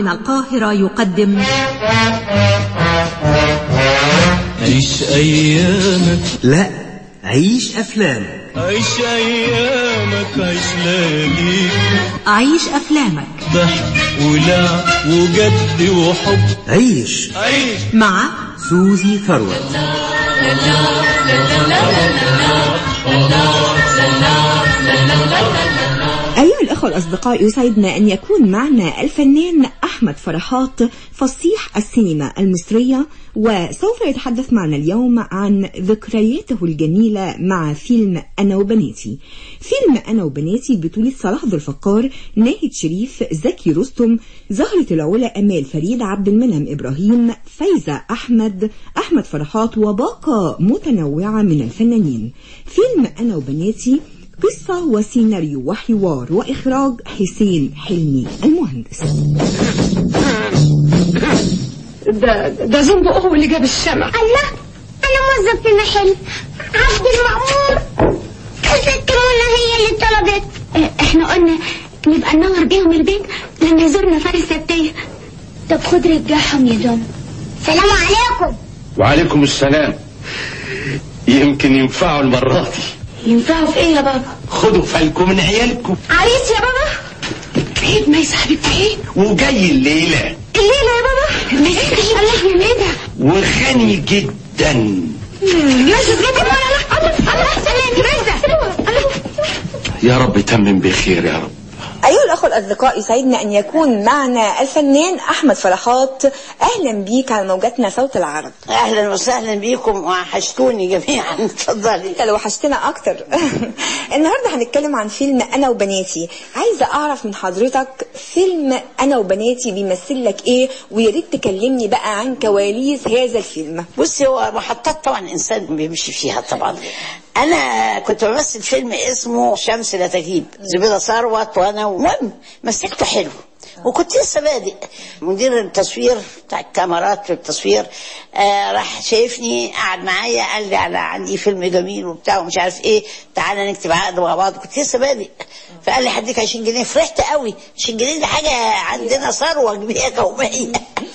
من القاهرة يقدم عيش أيامك لا عيش أفلام عيش أيامك عيش لياليك عيش أفلامك ضحك ولعب وجد وحب عيش عيش مع سوزي ثروت أيها الأخوة الأصدقاء يسعدنا أن يكون معنا الفنان أحمد فرحات فصيح السينما المصرية وسوف يتحدث معنا اليوم عن ذكرياته الجميلة مع فيلم أنا وبناتي فيلم أنا وبناتي بطولة صلاح ذو الفقار ناهد شريف زكي رستم زهرة العلا أمال فريد عبد المنعم إبراهيم فايزة أحمد أحمد فرحات وباقة متنوعة من الفنانين فيلم أنا وبناتي قصة وسيناريو وحوار وإخراج حسين حلمي المهندس ده ده زنبق هو اللي جاب الشمع الله انا موظف في محل عبد المأمور الزكرونة هي اللي طلبت اه، احنا قلنا نبقى ننور بيهم البيت لما يزورنا فارس ستية طب خد رجعهم يا دم سلام عليكم وعليكم السلام يمكن ينفعوا المرة دي ينفعوا في ايه يا بابا خدوا فالكم من عيالكم عريس يا بابا عيد ميس حبيبتي عيد وجاي الليلة الليلة يا بابا ميس الله ايه ده وغني جدا يوسف جدا الله الله الله سلام ميزة يا رب تمم بخير يا رب أيها الأخوة الأصدقاء يسعدنا أن يكون معنا الفنان أحمد فرحات أهلا بيك على موجاتنا صوت العرب اهلا وسهلا بيكم وحشتوني جميعا اتفضلي انت لو وحشتنا اكتر النهارده هنتكلم عن فيلم انا وبناتي عايزه اعرف من حضرتك فيلم انا وبناتي بيمثل لك ايه ويا ريت تكلمني بقى عن كواليس هذا الفيلم بصي هو محطات طبعا انسان بيمشي فيها طبعا انا كنت بمثل فيلم اسمه شمس لا تغيب زبيده ثروت وانا المهم مثلته حلو وكنت لسه بادئ مدير التصوير بتاع الكاميرات في التصوير آه راح شايفني قعد معايا قال لي على عندي فيلم جميل وبتاع ومش عارف ايه تعالى نكتب عقد مع بعض كنت لسه بادئ فقال لي هديك 20 جنيه فرحت قوي 20 جنيه دي حاجه عندنا ثروه كبيره قوميه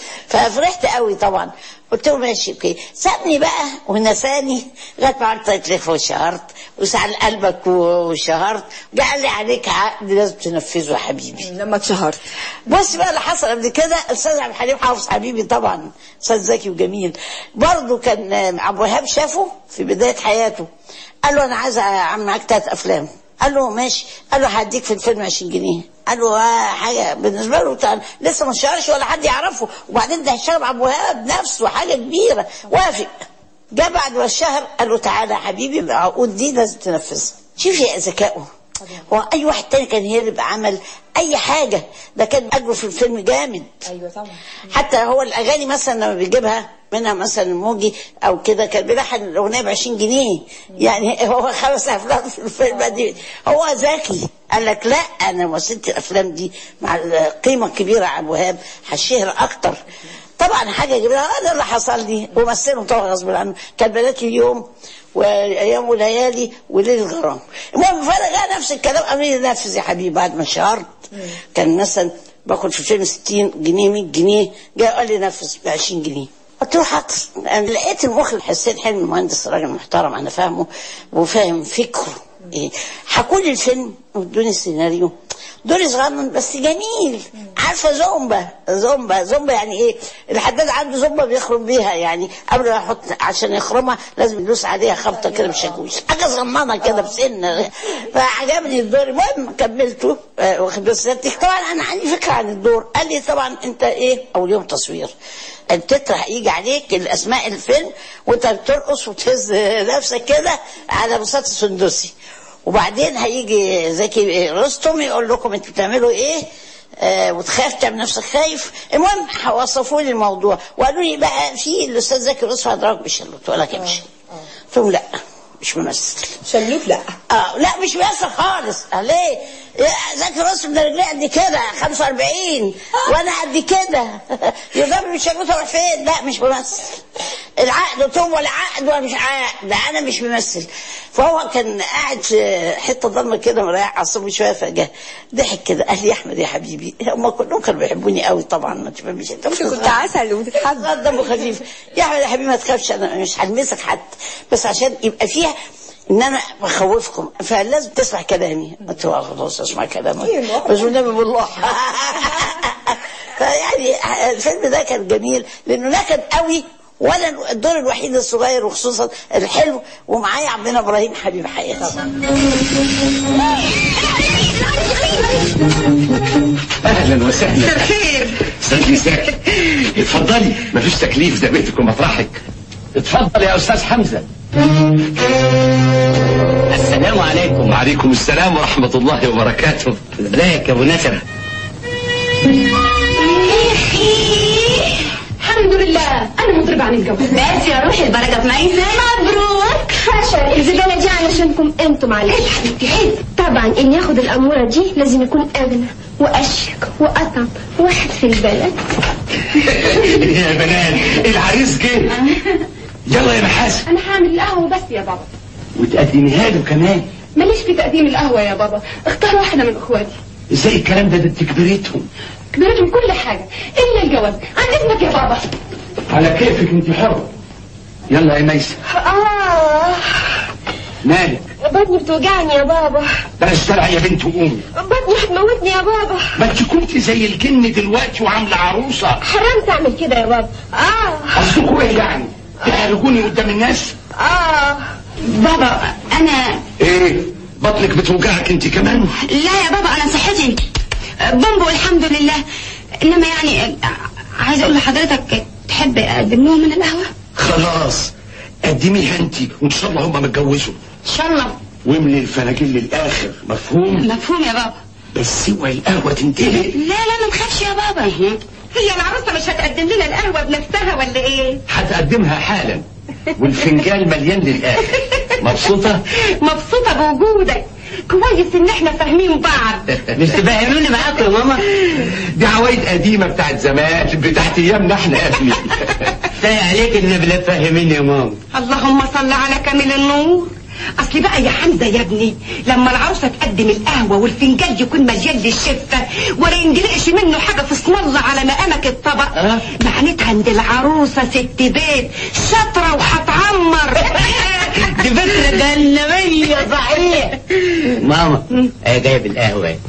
ففرحت قوي طبعا قلت له ماشي اوكي سابني بقى ونساني لغايه ما عرفت اتلف وشهرت وسعل قلبك وشهرت قال لي عليك عقد لازم تنفذه يا حبيبي لما اتشهرت بص بقى اللي حصل قبل كده استاذ عبد الحليم حافظ حبيبي طبعا استاذ زكي وجميل برضه كان عبد الوهاب شافه في بدايه حياته قال له انا عايز اعمل معاك ثلاث افلام قال له ماشي قال له هديك في الفيلم 20 جنيه قال له آه حاجه بالنسبه له كان لسه ما اشتهرش ولا حد يعرفه وبعدين ده هشام عبد الوهاب نفسه حاجه كبيره وافق جاء بعد ما الشهر قال له تعالى يا حبيبي العقود دي لازم تنفذها شوف يا ذكائه هو اي واحد تاني كان يبقى عمل اي حاجه ده كان اجره في الفيلم جامد ايوه طبعا حتى هو الاغاني مثلا لما بيجيبها منها مثلا موجي او كده كان بيلحن الاغنيه ب 20 جنيه يعني هو خمس افلام في الفيلم دي هو ذكي قال لك لا انا مثلت الافلام دي مع القيمه الكبيره عبد الوهاب هشهر اكتر طبعا حاجه كبيره هذا اللي حصل لي ومثلهم طبعا غصب عنه كان بناتي اليوم وايام وليالي وليل الغرام المهم فرق نفس الكلام امين نفذ يا حبيبي بعد ما شهرت كان مثلا باخد في الفيلم 60 جنيه 100 جنيه جاء قال لي نفذ ب 20 جنيه قلت له حاضر انا لقيت المخرج حسين حلمي مهندس راجل محترم انا فاهمه وفاهم فكره ايه حكوا لي الفيلم وادوني السيناريو دوري صغنن بس جميل عارفه زومبا زومبا زومبا يعني ايه الحداد عنده زومبا بيخرم بيها يعني قبل ما يحط عشان يخرمها لازم يدوس عليها خبطه كده بشاكوش حاجه صغننه كده بسن فعجبني الدور المهم كملته آه، واخد بس طبعا انا عندي فكره عن الدور قال لي طبعا انت ايه اول يوم تصوير التتر هيجي عليك الاسماء الفيلم وانت بترقص وتهز نفسك كده على بساط السندوسي وبعدين هيجي زكي رستم يقول لكم انتوا بتعملوا ايه آه وتخاف تعمل نفسك خايف المهم وصفوا لي الموضوع وقالوا لي بقى في الاستاذ زكي رستم هيضربك بالشلوت ولا كمش قلت لهم لا مش ممثل شلوت لا اه لا مش ممثل خالص آه ليه يا زكي رستم ده رجليه قد كده 45 وانا قد كده يضرب بالشلوت اروح فين لا مش ممثل العقد قلت لهم ولا عقد ولا مش عقد ده انا مش ممثل فهو كان قاعد في حته ضلمه كده مريح اعصابه شويه فجاه ضحك كده قال لي يا احمد يا حبيبي هم كلهم كانوا بيحبوني قوي طبعا ما تفهمش انت كنت عسل وتتحب آه، دمه خفيف يا احمد يا حبيبي ما تخافش انا مش هلمسك حتى بس عشان يبقى فيها ان انا بخوفكم فلازم تسمع كلامي قلت له آه، خلاص اسمع كلامك بس والنبي بالله فيعني الفيلم ده كان جميل لانه نكد قوي وانا الدور الوحيد الصغير وخصوصا الحلو ومعايا عمنا ابراهيم حبيب حياتي اهلا وسهلا خير استاذ ساكت اتفضلي مفيش تكليف ده بيتك ومطرحك اتفضل يا استاذ حمزه السلام عليكم وعليكم السلام ورحمه الله وبركاته ازيك يا ابو نسر الحمد لله انا مضربة عن الجو بس يا روحي البركة في ميسة مبروك حاشا الزبالة دي علشانكم انتم معلش عيب حبيبتي عيب طبعا اللي ياخد الأمورة دي لازم يكون أغنى وأشيك وأطعم واحد في البلد يا بنات العريس جه يلا يا محاسن أنا هعمل القهوة بس يا بابا وتقدميها له كمان ماليش في تقديم القهوة يا بابا اختار واحدة من اخواتي ازاي الكلام ده ده انت كبرتهم كبرتهم كل حاجة إلا الجواز عن إذنك يا بابا على كيفك انت حر يلا يا ميسة آه مالك بطني بتوجعني يا بابا بلاش ترعى يا بنت وقومي بطني هتموتني يا بابا ما انت كنت زي الجن دلوقتي وعامله عروسه حرام تعمل كده يا بابا آه اصلكوا ايه يعني تحرجوني قدام الناس آه بابا انا ايه بطنك بتوجعك انت كمان لا يا بابا انا صحتي بومبو الحمد لله انما يعني عايزه اقول لحضرتك تحب اقدم لهم من القهوه خلاص قدميها انت وان شاء الله هم متجوزوا ان شاء الله واملي الفناجيل للاخر مفهوم مفهوم يا بابا بس اوعي القهوه تنتهي لا لا ما تخافش يا بابا هي العروسة مش هتقدم لنا القهوة بنفسها ولا إيه؟ هتقدمها حالا والفنجان مليان للاخر مبسوطه مبسوطة بوجودك كويس ان احنا فاهمين بعض مش تفهموني معاكم يا ماما دي عوايد قديمه بتاعت زمان بتاعت ايامنا احنا يا ابني كفايه عليك ان بلا فاهميني يا ماما اللهم صل على كامل النور اصل بقى يا حمزه يا ابني لما العروسه تقدم القهوه والفنجان يكون مليان للشفه ولا يندلقش منه حاجه في اسم الله على مقامك الطبق أه؟ معناتها عند العروسه ست بيت شاطره وهتعمر دي فكره جنبيه صحيح ماما ايه جايب القهوه اهي.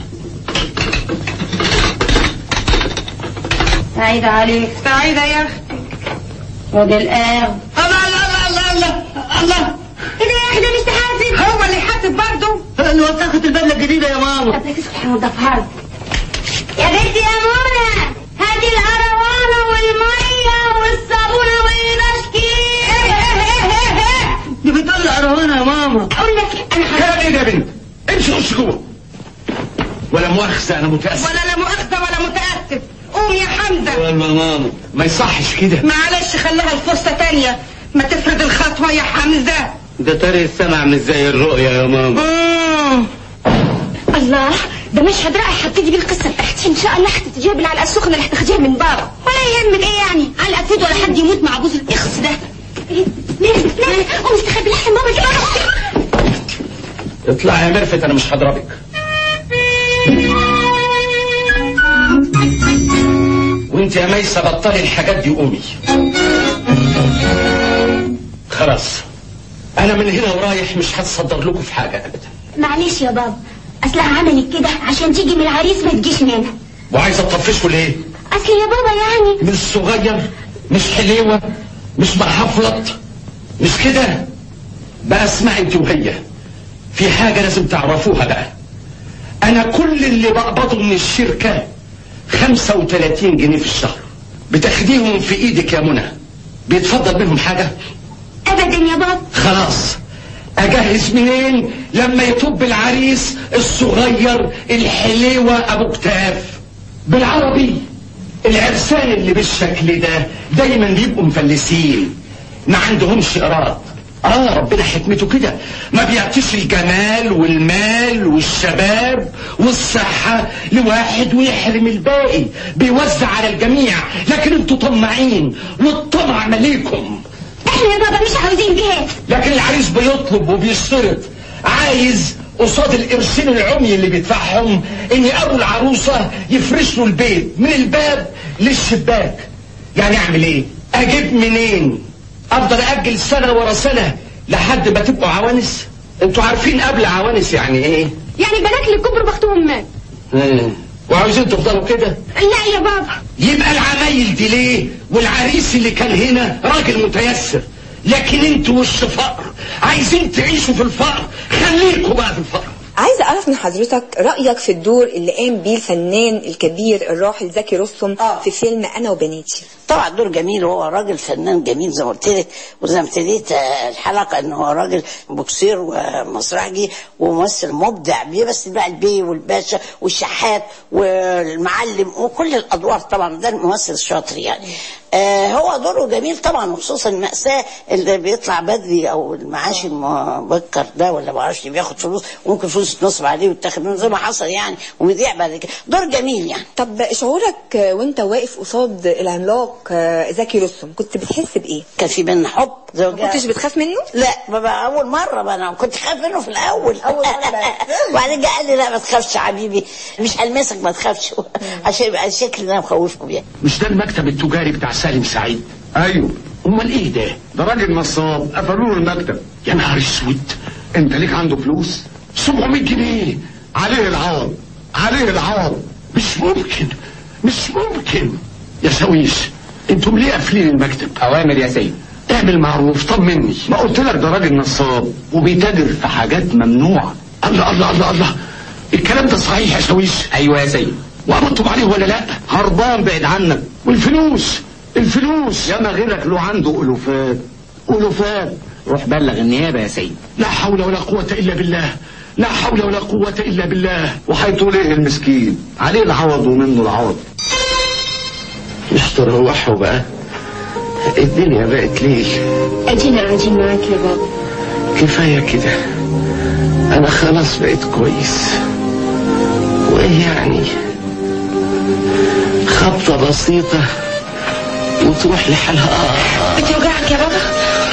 سعيدة عليك سعيده يا اختي ودي القهوة الله الله الله الله الله الله ايه ده يا اخي ده مش تحاسب هو اللي حاسب برضه انا وسخت البدله الجديده يا ماما طب لك اسكت هنضفها لك يا بنتي يا منى هاتي القروانة والمية والصابونة والبشكير دي بتقول لي قروانا يا ماما اقول لك انا ه- كلام ايه ده يا بنت امشي خش جوه ولا مؤاخذه انا متاسف ولا لا مؤاخذه ولا متاسف قوم يا حمزه والله ماما ما يصحش كده معلش خليها الفرصة تانية ما تفرد الخطوة يا حمزة ده طريق السمع مش زي الرؤيا يا ماما مم. الله ده مشهد رائع هبتدي بالقصة بتاعتي ان شاء الله هتتجيب العلقة السخنة اللي هتاخديها من بابا ولا يهمك ايه يعني علقة تفيد ولا حد يموت مع جوز الاخس ده إيه؟ ليه ليه قوم استخبي لحسن ماما تبقى اطلعي يا مرفت انا مش هضربك وانت يا ميسة بطلي الحاجات دي قومي خلاص انا من هنا ورايح مش هتصدر لكم في حاجة ابدا معلش يا بابا اصلها عملت كده عشان تيجي من العريس ما تجيش منها وعايزة تطفشوا ليه اصل يا بابا يعني مش صغير مش حليوة مش محفلط مش كده بقى اسمعي انت وهي في حاجة لازم تعرفوها بقى انا كل اللي بقبضه من الشركة 35 جنيه في الشهر بتاخديهم في ايدك يا منى بيتفضل منهم حاجة ابدا يا بابا خلاص اجهز منين لما يطب العريس الصغير الحليوة ابو كتاف بالعربي العرسان اللي بالشكل ده دايما بيبقوا مفلسين ما عندهمش اراد اه ربنا حكمته كده ما بيعطيش الجمال والمال والشباب والصحة لواحد ويحرم الباقي بيوزع على الجميع لكن انتوا طماعين والطمع مليكم احنا يا بابا مش عاوزين جهاز لكن العريس بيطلب وبيشترط عايز قصاد القرشين العمي اللي بيدفعهم ان ابو العروسه يفرش له البيت من الباب للشباك يعني اعمل ايه اجيب منين افضل اجل سنه ورا سنه لحد ما تبقوا عوانس انتوا عارفين قبل عوانس يعني ايه يعني بنات اللي كبروا بختهم مات مم. وعاوزين تفضلوا كده لا يا بابا يبقى العمايل دي ليه والعريس اللي كان هنا راجل متيسر لكن انتوا وش فقر عايزين تعيشوا في الفقر خليكوا بقى في الفقر عايزة أعرف من حضرتك رأيك في الدور اللي قام بيه الفنان الكبير الراحل زكي رستم آه. في فيلم أنا وبناتي طبعا دور جميل وهو راجل فنان جميل زي ما قلت لك وزي ما ابتديت آه، الحلقه ان هو راجل بوكسير ومسرحجي وممثل مبدع بيه بس بقى البي والباشا والشحات والمعلم وكل الادوار طبعا ده الممثل الشاطر يعني آه هو دوره جميل طبعا وخصوصا المأساة اللي بيطلع بدري او المعاش المبكر ده ولا ما اعرفش بياخد فلوس وممكن فلوس تنصب عليه ويتاخد منه زي ما حصل يعني ويضيع بعد كده دور جميل يعني طب شعورك وانت واقف قصاد العملاق زكي رستم كنت بتحس بإيه؟ كان في بينا حب ما كنتش بتخاف منه؟ لا بابا اول مره بقى انا كنت خايف منه في الاول أول مرة. وبعدين جه قال لي لا ما تخافش يا حبيبي مش هلمسك ما تخافش عشان يبقى الشكل اللي انا مخوفكم يعني مش ده المكتب التجاري بتاع سالم سعيد ايوه امال ايه ده ده راجل نصاب قفلوا له المكتب يا نهار اسود انت ليك عنده فلوس 700 جنيه عليه العوض عليه العوض مش ممكن مش ممكن يا شاويش انتم ليه قافلين المكتب اوامر يا سيد اعمل معروف طمني ما قلت لك ده راجل نصاب وبيتاجر في حاجات ممنوعه الله الله الله الله الكلام ده صحيح يا شاويش ايوه يا سيد وقبضتم عليه ولا لا هربان بعيد عنك والفلوس الفلوس ياما غيرك له عنده الوفات الوفات روح بلغ النيابه يا سيد لا حول ولا قوه الا بالله لا حول ولا قوه الا بالله وهيطول ايه المسكين عليه العوض ومنه العوض مش تروحوا بقى الدنيا بقت ليل ادينا قاعدين معاك يا بابا كفايه كده انا خلاص بقيت كويس وايه يعني خبطه بسيطه وتروح لحالها آه. بتوجعك يا بابا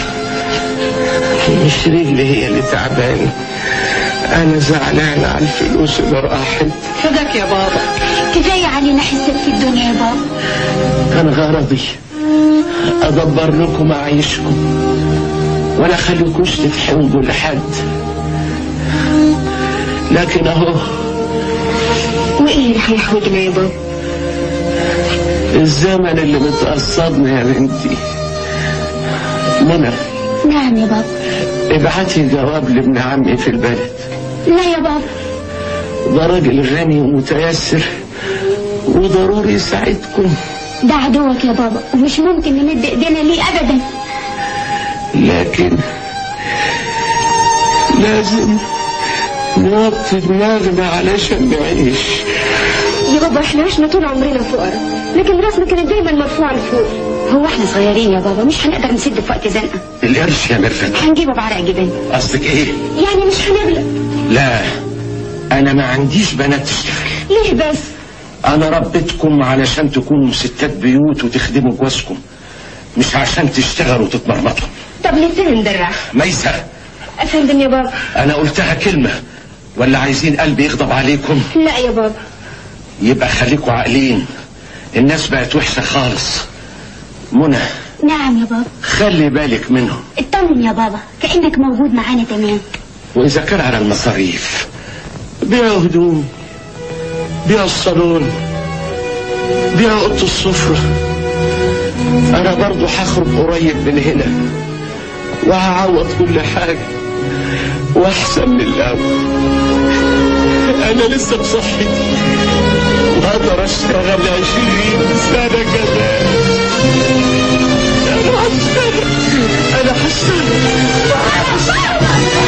مش رجلي هي اللي تعباني انا زعلان على الفلوس اللي راحت فداك يا بابا كفايه علينا حساب في الدنيا يا بابا كان غرضي ادبر لكم اعيشكم ولا خليكوش تتحوجوا لحد لكن اهو وايه اللي هيحوجنا يا بابا الزمن اللي متقصدنا يا بنتي منى نعم يا بابا ابعتي جواب لابن عمي في البلد لا يا بابا ده راجل غني ومتيسر وضروري يساعدكم ده عدوك يا بابا ومش ممكن نمد ايدينا ليه ابدا لكن لازم نوطي دماغنا علشان نعيش يا بابا احنا عشنا طول عمرنا فقراء لكن راسنا كانت دايما مرفوعه لفوق هو احنا صغيرين يا بابا مش هنقدر نسد في وقت زنقه القرش يا مرفت هنجيبه بعرق جبين قصدك ايه يعني مش هنغلب لا انا ما عنديش بنات تشتغل ليه بس انا ربيتكم علشان تكونوا ستات بيوت وتخدموا جوازكم مش عشان تشتغلوا وتتمرمطوا طب لسه ندرع ميسة افندم يا بابا انا قلتها كلمة ولا عايزين قلبي يغضب عليكم لا يا بابا يبقى خليكوا عاقلين الناس بقت وحشة خالص منى نعم يا بابا خلي بالك منهم اطمن يا بابا كأنك موجود معانا تمام واذا كان على المصاريف بيعوا هدوم بيعوا الصالون بيعوا اوضه السفره انا برضو هخرج قريب من هنا وهعوض كل حاجه واحسن من الاول انا لسه بصحتي وهقدر اشتغل عشرين سنه كمان انا هشتغل انا هشتغل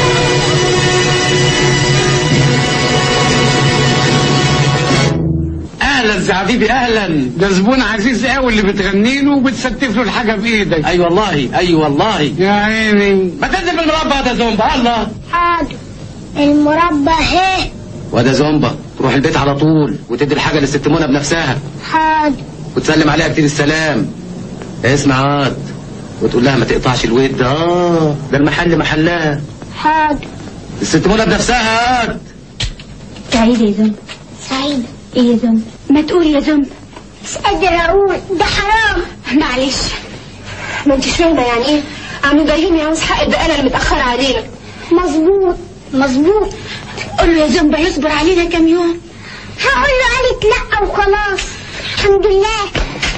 اهلا زعبيبي اهلا ده زبون عزيز قوي اللي بتغني له وبتستف له الحاجه بايدك اي والله اي والله يا عيني ما تنزل بالمربع ده زومبا الله حاضر المربى اهي وده زومبا تروح البيت على طول وتدي الحاجه للست منى بنفسها حاضر وتسلم عليها كتير السلام اسمع عاد وتقول لها ما تقطعش الود ده اه ده المحل محلها حاضر الست منى بنفسها يا سعيد يا زنب سعيد ايه يا زنب ما تقول يا زنب مش قادر اقول ده حرام معلش ما انتش فاهمه يعني ايه عم ابراهيم عاوز حق البقاله اللي متاخره علينا مظبوط مظبوط قول له يا زنب يصبر علينا كام يوم هقول له قالت لا وخلاص الحمد لله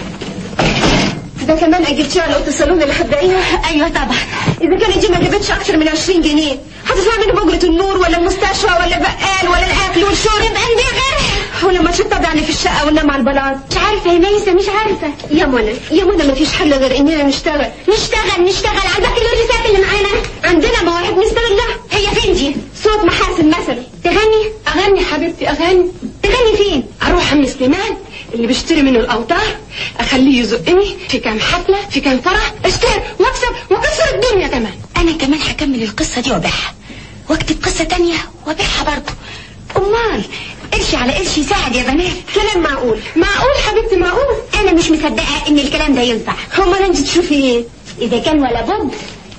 ده كمان اجبتيه على اوضه الصالون اللي هتبيعيها ايوه طبعا اذا كانت دي ما جابتش اكتر من 20 جنيه هتدفع منهم اجره النور ولا المستشفى ولا بقال ولا الاكل والشرب يبقى نبيع غيرها ولما تشطب يعني في الشقه وننام على البلاط مش عارفه يا ميسه مش عارفه يا منى يا منى ما فيش حل غير اننا نشتغل نشتغل نشتغل عندك الورثات اللي معانا عندنا مواهب نستغلها هي فين دي صوت محاسن مثلا تغني اغني حبيبتي اغني تغني فين اروح عم سليمان اللي بيشتري منه الاوتار اخليه يزقني في كام حفله في كام فرح اشتهر واكسب واكسر الدنيا كمان انا كمان هكمل القصه دي وابيعها واكتب قصه تانية وابيعها برضه امال قرش على قرش يساعد يا بنات كلام معقول معقول حبيبتي معقول انا مش مصدقه ان الكلام ده ينفع امال انت تشوفي ايه اذا كان ولا بد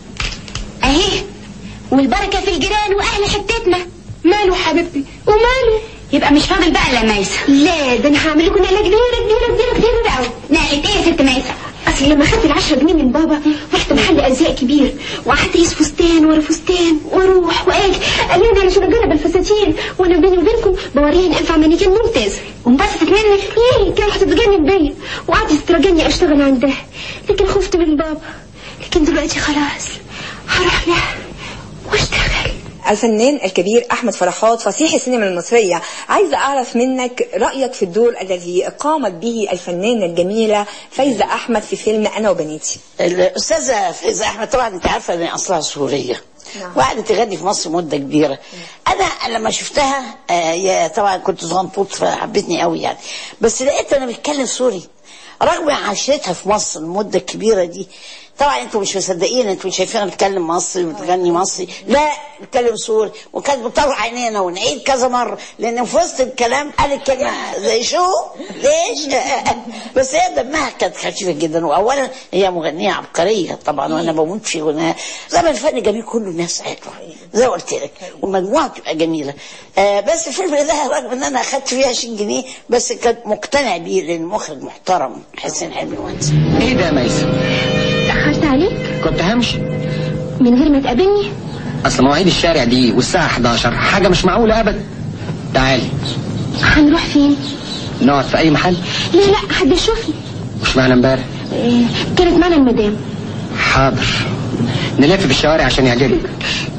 اهي والبركه في الجيران واهل حتتنا ماله حبيبتي وماله يبقى مش فاضل بقى الا ميسه لا ده انا هعمل لكم نقله كبيره كبيره كبيره كبيره قوي نقلة ايه يا ست ميسه اصل لما خدت العشرة جنيه من بابا رحت محل ازياء كبير وقعدت اقيس فستان ورا فستان واروح واجي قال لي ده علشان اجرب الفساتين وانا بيني وبينكم بوريها ان انفع مانيكان ممتاز وانبسطت منك ايه كانت هتتجنن بيا وقعدت تسترجعني اشتغل عندها لكن خفت من بابا لكن دلوقتي خلاص هروح لها واشتغل الفنان الكبير أحمد فرحات فصيح السينما المصرية عايزة أعرف منك رأيك في الدور الذي قامت به الفنانة الجميلة فايزة أحمد في فيلم أنا وبناتي الأستاذة فايزة أحمد طبعا أنت عارفة إن أصلها سورية وقعدت تغني في مصر مدة كبيرة أنا لما شفتها آه يا طبعا كنت صغنطوط فحبتني قوي يعني بس لقيت أنا بتكلم سوري رغم عشرتها في مصر المدة الكبيرة دي طبعا انتوا مش مصدقين انتوا شايفينها بتتكلم مصري وبتغني مصري لا بتتكلم سوري وكانت بتطلع عينينا ونعيد كذا مره لان في وسط الكلام قالت كلمه زي شو ليش بس هي دمها كانت خفيفه جدا واولا هي مغنيه عبقريه طبعا وانا بموت في غناها زمن الفن جميل كله الناس حلوه زي ما قلت لك والمجموعه بتبقى جميله آه بس الفيلم ده رغم ان انا اخدت فيه 20 جنيه بس كنت مقتنع بيه لان مخرج محترم حسين حلمي وانس ايه ده يا ميسه اتأخرت عليك كنت همشي من غير ما تقابلني اصل مواعيد الشارع دي والساعه 11 حاجه مش معقوله ابدا تعالي هنروح فين نقعد في اي محل لا لا حد يشوفني مش معنى امبارح إيه، كانت معنا المدام حاضر نلف في الشوارع عشان يعجبك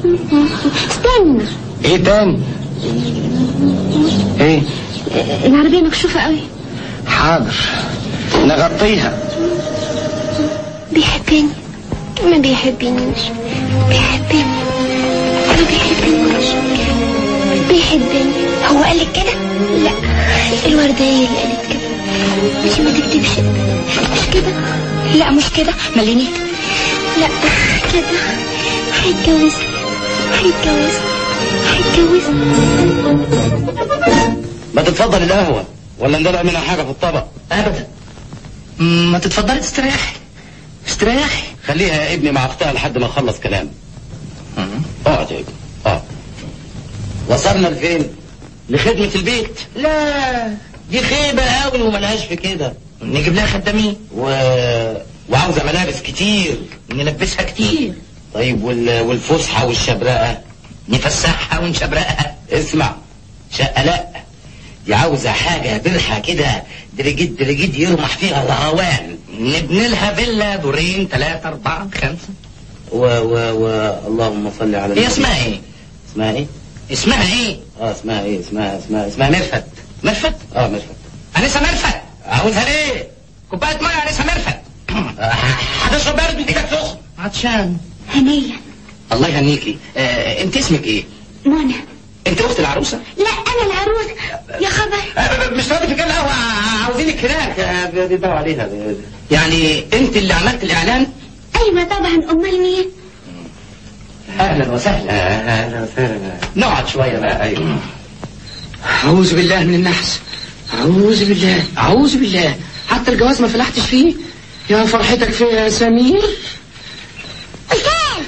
استنى ايه تاني ايه إيه، العربية مكشوفة قوي حاضر نغطيها بيحبني ما بيحبنيش بيحبني ما بيحبنيش بيحبني هو قال لك كده لا الوردة هي اللي قالت كده مش ما تكتبش مش كده لا مش كده ملينيك لا كده هيتجوز هيتجوز هيتجوز ما تتفضل القهوه ولا ندلع منها حاجه في الطبق ابدا ما تتفضلي تستريحي استريحي خليها يا ابني مع اختها لحد ما نخلص كلام اقعد يا ابني اقعد وصلنا لفين لخدمة البيت لا دي خيبة قوي وملهاش في كده نجيب لها خدامين و... وعاوزة ملابس كتير نلبسها كتير طيب وال... والفسحة والشبرقة نفسحها ونشبرقها اسمع شقة لا دي عاوزة حاجة برحة كده درجيد درجيد يرمح فيها الهوان نبني لها فيلا دورين ثلاثة أربعة خمسة و و و اللهم صل على هي اسمها ايه؟ اسمها ايه؟ اسمها ايه؟ اه اسمها ايه؟ اسمها اسمها اسمها مرفت مرفت؟ اه مرفت أنسة مرفت عاوزها ليه؟ كوباية مية أنسة مرفت هتشرب برد ودي كانت سخن عطشان هنية الله يهنيكي آه انت اسمك ايه؟ منى انت اخت العروسه؟ لا انا العروس يا خبر آه، مش راضي في كده القهوه عاوزينك هناك آه، بيدوروا عليها يعني انت اللي عملت الاعلان؟ ايوه طبعا امال مين اهلا وسهلا اهلا وسهلا نقعد شويه بقى ايوه اعوذ بالله من النحس اعوذ بالله اعوذ بالله حتى الجواز ما فلحتش فيه يا فرحتك في يا سمير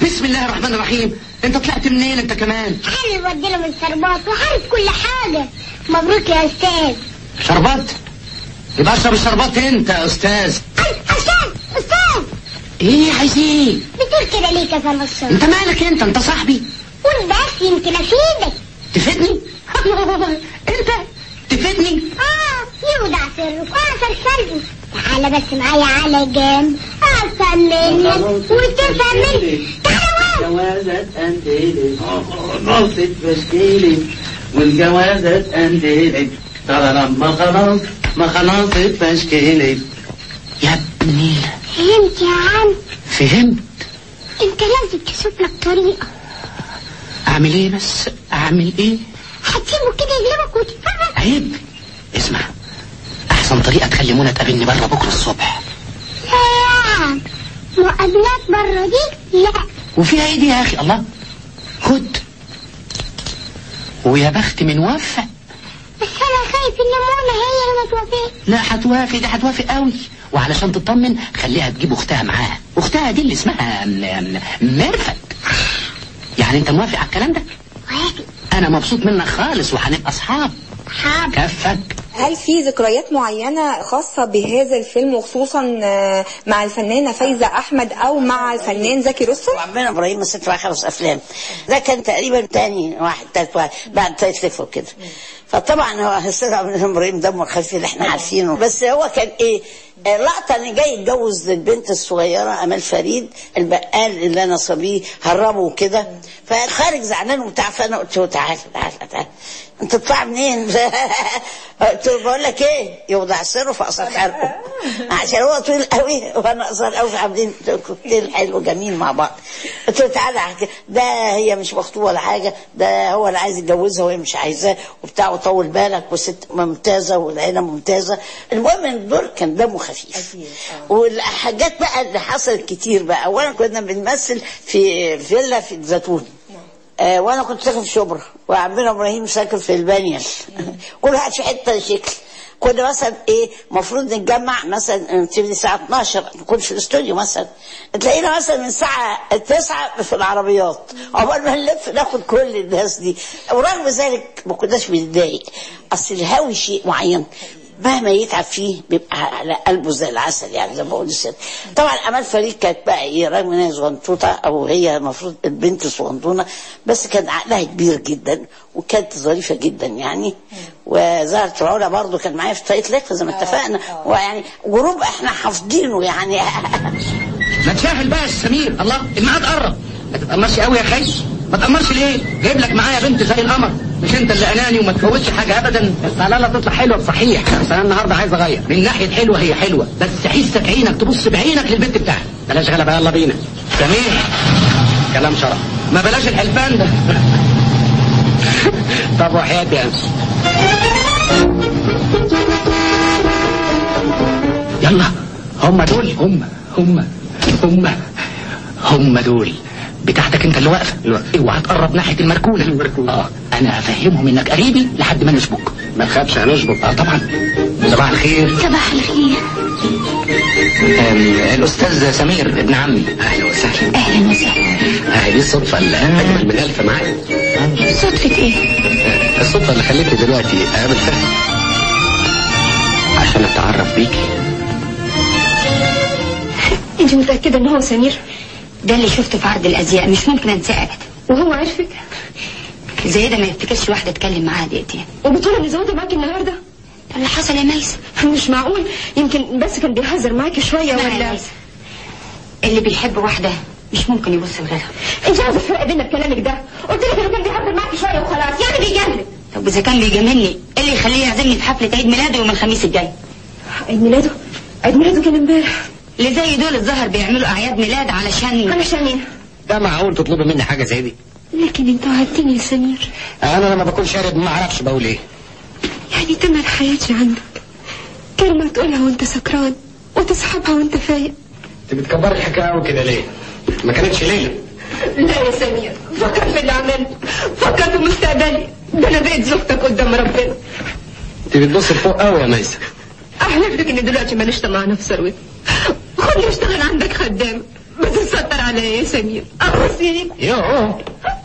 بسم الله الرحمن الرحيم انت طلعت منين انت كمان انا اللي بدي لهم الشربات وعارف كل حاجه مبروك يا استاذ شربات يبقى اشرب الشربات انت يا استاذ استاذ استاذ ايه عايز ايه بتقول كده ليه كذا الشرب انت مالك انت انت صاحبي قول بس يمكن افيدك تفيدني انت تفيدني اه يودع سرك واعصر قلبي تعالى بس معايا على جنب افهم منك وتفهم مني تعالى جوازات أنديلي نصت تشكيلي والجوازات أنديلي ترى لما خلاص ما خلصت تشكيلي يا ابني فهمت يا عم فهمت انت لازم تشوف لك طريقه اعمل ايه بس اعمل ايه هتسيبه كده يغلبك وتتفرج عيب اسمع احسن طريقه تخلي منى تقابلني بره بكره الصبح لا يا عم مقابلات بره دي لا وفيها ايه دي يا اخي الله خد ويا بخت من وفق بس انا خايف ان منى هي اللي ما توافقش لا هتوافق دي هتوافق قوي وعلشان تطمن خليها تجيب اختها معاها اختها دي اللي اسمها م- م- ميرفت يعني انت موافق على الكلام ده وافق انا مبسوط منك خالص وهنبقى اصحاب حاضر كفك هل في ذكريات معينة خاصة بهذا الفيلم وخصوصا آه، مع الفنانة فايزة أحمد أو مع الفنان زكي رستم؟ وعمنا ابراهيم مثلت معاه خمس افلام ده كان تقريبا تاني واحد تالت واحد بعد تالت لفه وكده فطبعا هو استاذ عبد المنعم ابراهيم دمه خفيف اللي احنا عارفينه بس هو كان ايه اللقطة اللي جاي يتجوز البنت الصغيرة أمال فريد البقال اللي أنا صبيه هربه كده فخارج زعلان وبتاع فأنا قلت له تعالى تعالى تعالى أنت تطلع منين؟ قلت له بقول لك إيه يوضع سره في قصر حرقه عشان هو طويل قوي وأنا قصر قوي عاملين كوكتيل حلو جميل مع بعض قلت له تعالى احكي ده هي مش مخطوبة ولا حاجة ده هو اللي عايز يتجوزها وهي مش عايزاه وبتاع وطول بالك وست ممتازة والعيلة ممتازة المهم ان الدور كان دمه خفيف والحاجات بقى اللي حصلت كتير بقى اولا كنا بنمثل في فيلا في الزيتون آه وانا كنت ساكن في شبرا وعمنا ابراهيم ساكن في البانيا كل واحد في حته شكل كنا مثلا ايه المفروض نتجمع مثلا نبتدي الساعه 12 نكون في الاستوديو مثلا تلاقينا مثلا من الساعه 9 في العربيات عقبال ما نلف ناخد كل الناس دي ورغم ذلك ما كناش بنتضايق اصل الهاوي شيء معين مهما يتعب فيه بيبقى على قلبه زي العسل يعني زي ما بقول الست طبعا امال فريد كانت بقى ايه رغم ان هي صغنطوطه او هي المفروض البنت صغنطونه بس كان عقلها كبير جدا وكانت ظريفه جدا يعني وزهرة العلا برضو كان معايا في طريقه لك زي ما اتفقنا ويعني جروب احنا حافظينه يعني ما تسهل بقى يا سمير الله الميعاد قرب ما تتأمرش قوي يا خي ما تأمرش ليه جايب لك معايا بنت زي القمر مش انت اللي اناني وما تفوتش حاجه ابدا بس على الله تطلع حلوه بصحيح بس انا النهارده عايز اغير من ناحيه الحلوه هي حلوه بس حسك عينك تبص بعينك للبنت بتاعك بلاش غلبه يلا بينا سمير كلام شرف ما بلاش الحلفان ده طب وحياتي يا أنس. يلا هم دول هم هم هم هم دول بتاعتك انت اللي واقفه اوعى تقرب ناحيه المركونه المركونه اه انا هفهمهم انك قريبي لحد ما نشبك ما تخافش هنشبك اه طبعا صباح الخير صباح الخير آم، الاستاذ سمير ابن عمي اهلا وسهلا اهلا وسهلا هذه الصدفه اللي اجمل من الف معايا صدفة ايه؟ الصدفه اللي خلتني دلوقتي اقابل فهد عشان اتعرف بيكي انت متأكدة ان هو سمير ده اللي شفته في عرض الازياء مش ممكن انساه ابدا وهو عارفك زي ده ما يفتكرش واحده اتكلم معاها دقيقتين وبتقول ان زوجته معاكي النهارده ده اللي حصل يا ميسة مش معقول يمكن بس كان بيهزر معاكي شوية اسمعي يا ولا ميسة اللي بيحب واحده مش ممكن يبص لغيرها انت عايزة تفرق بينا بكلامك ده قلت لك انه كان بيهزر معاكي شوية وخلاص يعني بيجاملك طب اذا كان بيجاملني ايه اللي يخليه يعزمني في حفله عيد ميلاده يوم الخميس الجاي عيد ميلاده عيد ميلاده كان امبارح اللي زي دول الظهر بيعملوا اعياد ميلاد علشان علشان ايه؟ ده معقول تطلبي مني حاجه زي دي لكن انت وعدتني يا سمير انا لما بكون شارب ما اعرفش بقول ايه يعني تمن حياتي عندك كلمة تقولها وانت سكران وتسحبها وانت فايق انت بتكبري الحكايه قوي كده ليه ما كانتش ليله لا يا سمير فكر في اللي عملته فكر في مستقبلي ده انا بقيت زوجتك قدام ربنا انت بتبص لفوق قوي يا ميسه احلف لك ان دلوقتي ماليش طمعانه في ثروتي خدني اشتغل عندك خدام ما تتستر عليا يا سمير أوصيك يوه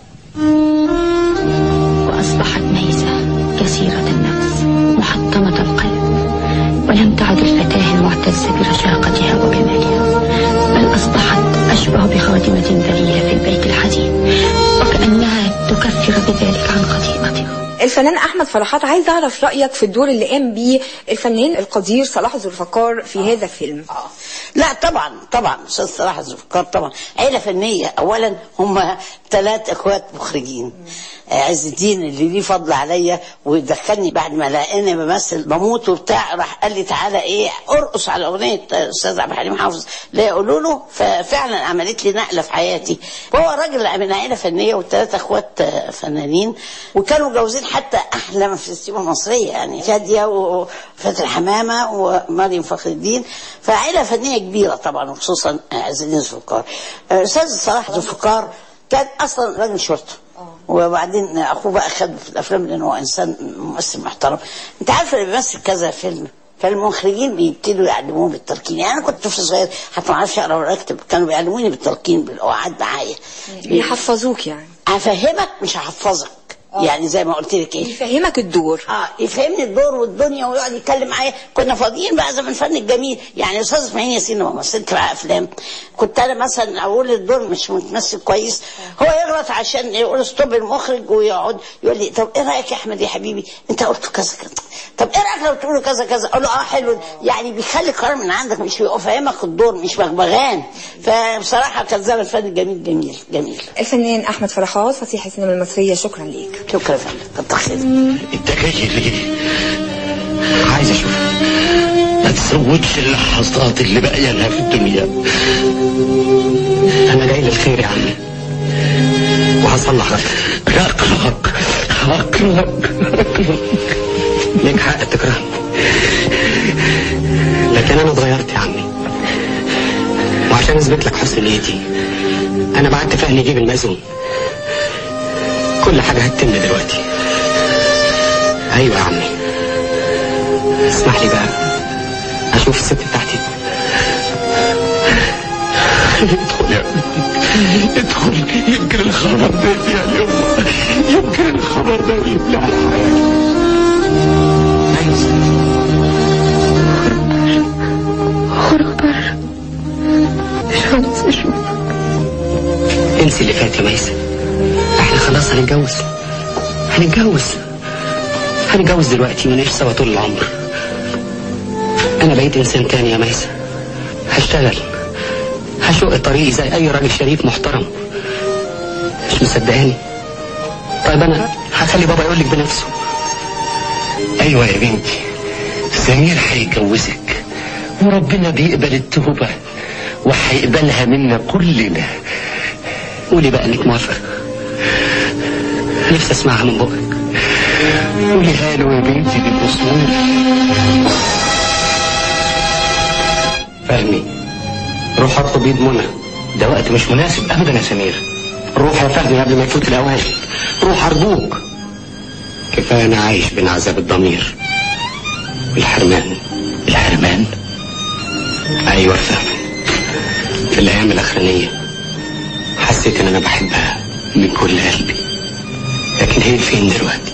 وأصبحت ميسة كثيرة النفس محطمة القلب ولم تعد الفتاة المعتزة برشاقتها وجمالها بل أصبحت أشبه بخادمة ذليلة في البيت الحزين وكأنها تكفر بذلك عن خطيئتها الفنان احمد فرحات عايز اعرف رايك في الدور اللي قام بيه الفنان القدير صلاح ذو الفقار في هذا الفيلم لا طبعا طبعا استاذ صلاح الذوالفقار طبعا عيله فنيه اولا هم ثلاث اخوات مخرجين آه، عز الدين اللي ليه فضل عليا ودخلني بعد ما لقاني بمثل بموت وبتاع راح قال لي تعالى ايه ارقص على اغنيه استاذ عبد الحليم حافظ لا يقولوا له ففعلا عملت لي نقله في حياتي وهو راجل من عيله فنيه والثلاثه اخوات آه، فنانين وكانوا متجوزين حتى احلى في السينما المصريه يعني شاديه وفتحي حمامه ومريم فخر الدين فعيله فنيه كبيره طبعا وخصوصا عز الدين ذو الفقار آه، استاذ صلاح ذو الفقار كان اصلا راجل شرطه وبعدين اخوه بقى خد في الافلام لانه هو انسان ممثل محترم انت عارف اللي بيمثل كذا فيلم فالمخرجين بيبتدوا يعلموه بالتلقين يعني انا كنت طفل صغير حتى ما اعرفش اقرا ولا اكتب كانوا بيعلموني بالتلقين بالقعاد معايا يحفظوك يعني هفهمك مش هحفظك يعني زي ما قلت لك ايه يفهمك الدور اه يفهمني الدور والدنيا ويقعد يتكلم معايا كنا فاضيين بقى زي ما الفن الجميل يعني استاذ اسماعيل ياسين لما مثلت معاه افلام كنت انا مثلا اقول الدور مش متمثل كويس هو يغلط عشان يقول ستوب المخرج ويقعد يقول لي طب ايه رايك يا احمد يا حبيبي انت قلت كذا كذا طب ايه رايك لو تقولوا كذا كذا اقول له اه حلو يعني بيخلي القرار من عندك مش بيبقى فاهمك الدور مش بغبغان فبصراحه كان زي ما الفن الجميل جميل جميل الفنان احمد فرحات فصيح السينما المصريه شكرا ليك شكرا يا فندم كتر خيرك انت جاي ليه عايز اشوف ما تزودش اللحظات اللي باقيه لها في الدنيا انا جاي للخير يا عمي وهصلح لك اكرهك اكرهك اكرهك ليك حق تكرهني لكن انا اتغيرت يا عمي وعشان اثبت لك حسن نيتي انا بعت فهمي يجيب المأذون كل حاجه هتتم دلوقتي ايوه يا عمي اسمح لي بقى اشوف الست بتاعتي ادخل يا ابني ادخل يمكن الخبر ده يا اليوم يمكن الخبر ده يبلع خرج بره مش عاوز اشوفك انسي اللي فات يا ميسة احنا خلاص هنتجوز هنتجوز هنتجوز دلوقتي ونعيش سوا طول العمر انا بقيت انسان تاني يا ميسة هشتغل هشق طريقي زي اي راجل شريف محترم مش مصدقاني طيب انا هخلي بابا يقولك بنفسه ايوه يا بنتي سمير هيجوزك وربنا بيقبل التوبه وهيقبلها منا كلنا قولي بقى انك موافقة نفسي اسمعها من بقك قوليها له يا بنتي بالاصول فهمي روح اطلب ايد منى ده وقت مش مناسب ابدا يا سمير روح يا فهمي قبل ما يفوت الاوان روح ارجوك كفايه انا عايش بين عذاب الضمير والحرمان الحرمان ايوه يا فهمي في الايام الاخرانيه حسيت ان انا بحبها من كل قلبي لكن هي فين دلوقتي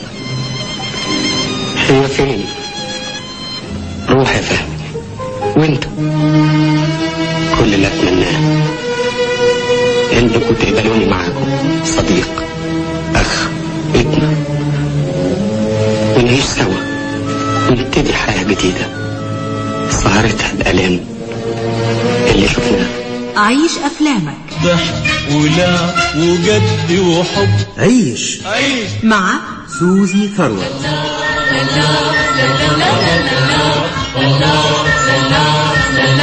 هي فين روح يا فهمي وانت كل اللي اتمناه انكم تقبلوني معاكم صديق اخ ابن ونعيش سوا ونبتدي حياة جديدة سهرتها الآلام اللي شفناها عيش أفلامك ضحك ولعب وجد وحب عيش عيش مع سوزي ثروت لا لا لا لا لا لا لا لا